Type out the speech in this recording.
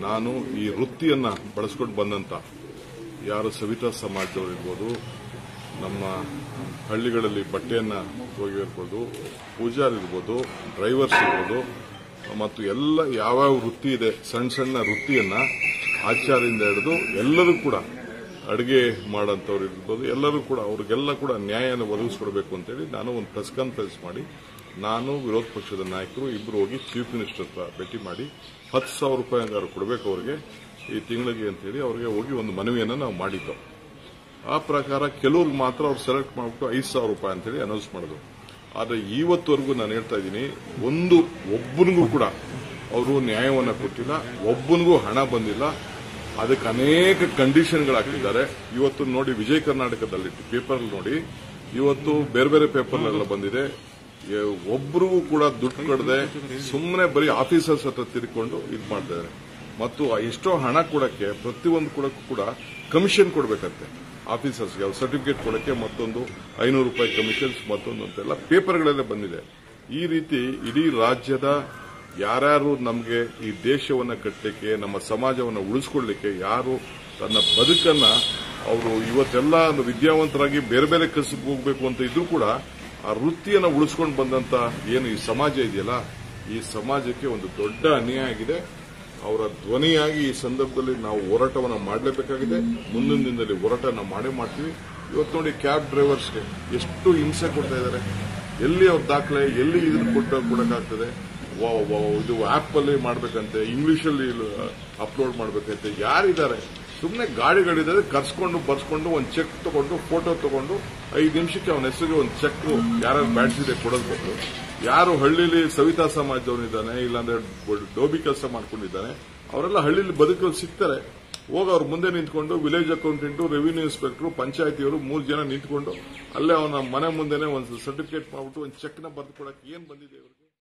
ನಾನು ಈ ವೃತ್ತಿಯನ್ನ ಬಳಸ್ಕೊಂಡು ಬಂದಂತ ಯಾರು ಸವಿತಾ ಸಮಾಜದವರಿರ್ಬೋದು ನಮ್ಮ ಹಳ್ಳಿಗಳಲ್ಲಿ ಬಟ್ಟೆಯನ್ನ ಒಗೆಯಿರ್ಬೋದು ಪೂಜಾರಿ ಇರ್ಬೋದು ಡ್ರೈವರ್ಸ್ ಇರ್ಬೋದು ಮತ್ತು ಎಲ್ಲ ಯಾವ್ಯಾವ ವೃತ್ತಿ ಇದೆ ಸಣ್ಣ ಸಣ್ಣ ವೃತ್ತಿಯನ್ನ ಆಚಾರ್ಯದಿಂದ ಹಿಡಿದು ಎಲ್ಲರೂ ಕೂಡ ಅಡುಗೆ ಮಾಡೋಂಥವ್ರು ಇರ್ಬೋದು ಎಲ್ಲರೂ ಕೂಡ ಅವ್ರಿಗೆಲ್ಲ ಕೂಡ ನ್ಯಾಯನ ಒದಗಿಸ್ಕೊಡ್ಬೇಕು ಅಂತೇಳಿ ನಾನು ಒಂದು ಪ್ರೆಸ್ ಕಾನ್ಫರೆನ್ಸ್ ಮಾಡಿ ನಾನು ವಿರೋಧ ಪಕ್ಷದ ನಾಯಕರು ಇಬ್ಬರು ಹೋಗಿ ಚೀಫ್ ಮಿನಿಸ್ಟರ್ ಹತ್ರ ಭೇಟಿ ಮಾಡಿ ಹತ್ತು ಸಾವಿರ ರೂಪಾಯಿ ಹಂಗಾರು ಕೊಡಬೇಕು ಅವರಿಗೆ ಈ ತಿಂಗಳಿಗೆ ಅಂತೇಳಿ ಅವರಿಗೆ ಹೋಗಿ ಒಂದು ಮನವಿಯನ್ನು ನಾವು ಮಾಡಿದ್ದೆವು ಆ ಪ್ರಕಾರ ಕೆಲವ್ರಿಗೆ ಮಾತ್ರ ಅವ್ರು ಸೆಲೆಕ್ಟ್ ಮಾಡಿಬಿಟ್ಟು ಐದು ಸಾವಿರ ರೂಪಾಯಿ ಅಂತೇಳಿ ಅನೌನ್ಸ್ ಮಾಡಿದ್ರು ಆದರೆ ಇವತ್ತವರೆಗೂ ನಾನು ಹೇಳ್ತಾ ಇದ್ದೀನಿ ಒಂದು ಒಬ್ಬನಿಗೂ ಕೂಡ ಅವರು ನ್ಯಾಯವನ್ನು ಕೊಟ್ಟಿಲ್ಲ ಒಬ್ಬನಿಗೂ ಹಣ ಬಂದಿಲ್ಲ ಅದಕ್ಕೆ ಅನೇಕ ಕಂಡೀಷನ್ಗಳು ಹಾಕಿದ್ದಾರೆ ಇವತ್ತು ನೋಡಿ ವಿಜಯ ಕರ್ನಾಟಕದಲ್ಲಿ ಪೇಪರ್ ನೋಡಿ ಇವತ್ತು ಬೇರೆ ಬೇರೆ ಪೇಪರ್ಲೆಲ್ಲ ಬಂದಿದೆ ಎ- ಒಬ್ರಿಗೂ ಕೂಡ ದುಡ್ಡು ಕೊಡದೆ ಸುಮ್ಮನೆ ಬರೀ ಆಫೀಸರ್ಸ್ ಹತ್ರ ತಿರ್ಕೊಂಡು ಇದು ಮಾಡ್ತಿದ್ದಾರೆ ಮತ್ತು ಆ ಎಷ್ಟೋ ಹಣ ಕೊಡಕ್ಕೆ ಪ್ರತಿಯೊಂದು ಕೊಡಕ್ಕೂ ಕೂಡ ಕಮಿಷನ್ ಕೊಡಬೇಕಂತೆ ಆಫೀಸರ್ಸ್ಗೆ ಸರ್ಟಿಫಿಕೇಟ್ ಕೊಡಕ್ಕೆ ಮತ್ತೊಂದು ಐನೂರು ರೂಪಾಯಿ ಕಮಿಷನ್ಸ್ ಮತ್ತೊಂದು ಅಂತೆಲ್ಲ ಪೇಪರ್ಗಳೆಲ್ಲ ಬಂದಿದೆ ಈ ರೀತಿ ಇಡೀ ರಾಜ್ಯದ ಯಾರ್ಯಾರು ನಮಗೆ ಈ ದೇಶವನ್ನ ಕಟ್ಟಲಿಕ್ಕೆ ನಮ್ಮ ಸಮಾಜವನ್ನು ಉಳಿಸ್ಕೊಳ್ಳಿಕ್ಕೆ ಯಾರು ತನ್ನ ಬದುಕನ್ನ ಅವರು ಇವತ್ತೆಲ್ಲ ವಿದ್ಯಾವಂತರಾಗಿ ಬೇರೆ ಬೇರೆ ಕಸಬ್ ಹೋಗ್ಬೇಕು ಅಂತ ಇದ್ರೂ ಕೂಡ ಆ ವೃತ್ತಿಯನ್ನು ಉಳಿಸ್ಕೊಂಡು ಬಂದಂತ ಏನು ಈ ಸಮಾಜ ಇದೆಯಲ್ಲ ಈ ಸಮಾಜಕ್ಕೆ ಒಂದು ದೊಡ್ಡ ಅನ್ಯಾಯ ಆಗಿದೆ ಅವರ ಧ್ವನಿಯಾಗಿ ಈ ಸಂದರ್ಭದಲ್ಲಿ ನಾವು ಹೋರಾಟವನ್ನು ಮಾಡಲೇಬೇಕಾಗಿದೆ ಮುಂದಿನ ದಿನದಲ್ಲಿ ಹೋರಾಟ ನಾವು ಮಾಡೇ ಮಾಡ್ತೀವಿ ಇವತ್ತು ನೋಡಿ ಕ್ಯಾಬ್ ಡ್ರೈವರ್ಸ್ಗೆ ಎಷ್ಟು ಹಿಂಸೆ ಕೊಡ್ತಾ ಇದ್ದಾರೆ ಎಲ್ಲಿ ಅವ್ರ ದಾಖಲೆ ಎಲ್ಲಿ ಇದನ್ನ ಕೊಟ್ಟು ಕೊಡಕ್ಕಾಗ್ತದೆ ವ- ವ- ಇದು ಆಪ್ ಅಲ್ಲಿ ಮಾಡ್ಬೇಕಂತೆ ಇಂಗ್ಲಿಷ್ ಅಲ್ಲಿ ಅಪ್ಲೋಡ್ ಮಾಡ್ಬೇಕಂತೆ ಯಾರಿದ್ದಾರೆ ಸುಮ್ಮನೆ ಗಾಡಿಗಳಿದ್ದಾರೆ ಕರ್ಸ್ಕೊಂಡು ಬರ್ಸ್ಕೊಂಡು ಒಂದು ಚೆಕ್ ತಗೊಂಡು ಫೋಟೋ ತಗೊಂಡು ಐದು ನಿಮಿಷಕ್ಕೆ ಅವನ ಹೆಸರಿಗೆ ಒಂದು ಚೆಕ್ ಯಾರ್ಯಾರು ಬ್ಯಾಟ್ಸ್ ಇದೆ ಕೊಡೋದು ಕೊಟ್ಟು ಯಾರು ಹಳ್ಳಿಲಿ ಸವಿತಾ ಸಮಾಜದವನಿದ್ದಾನೆ ಇಲ್ಲಾಂದ್ರೆ ಡೋಬಿ ಕೆಲಸ ಮಾಡ್ಕೊಂಡಿದ್ದಾನೆ ಅವರೆಲ್ಲ ಹಳ್ಳಿಲಿ ಬದುಕಲು ಸಿಗ್ತಾರೆ ಹೋಗ ಅವ್ರ ಮುಂದೆ ನಿಂತ್ಕೊಂಡು ವಿಲೇಜ್ ಅಕೌಂಟೆಂಟ್ ರೆವಿನ್ಯೂ ಇನ್ಸ್ಪೆಕ್ಟರ್ ಪಂಚಾಯತಿಯವರು ಮೂರು ಜನ ನಿಂತ್ಕೊಂಡು ಅಲ್ಲೇ ಅವನ ಮನೆ ಮುಂದೆನೆ ಒಂದು ಸರ್ಟಿಫಿಕೇಟ್ ಮಾಡ್ಬಿಟ್ಟು ಒಂದು ಚೆಕ್ನ ಬರೆದು ಕೊಡಕ್ಕೆ ಏನ್ ಬಂದಿದೆ ಇವ್ರಿಗೆ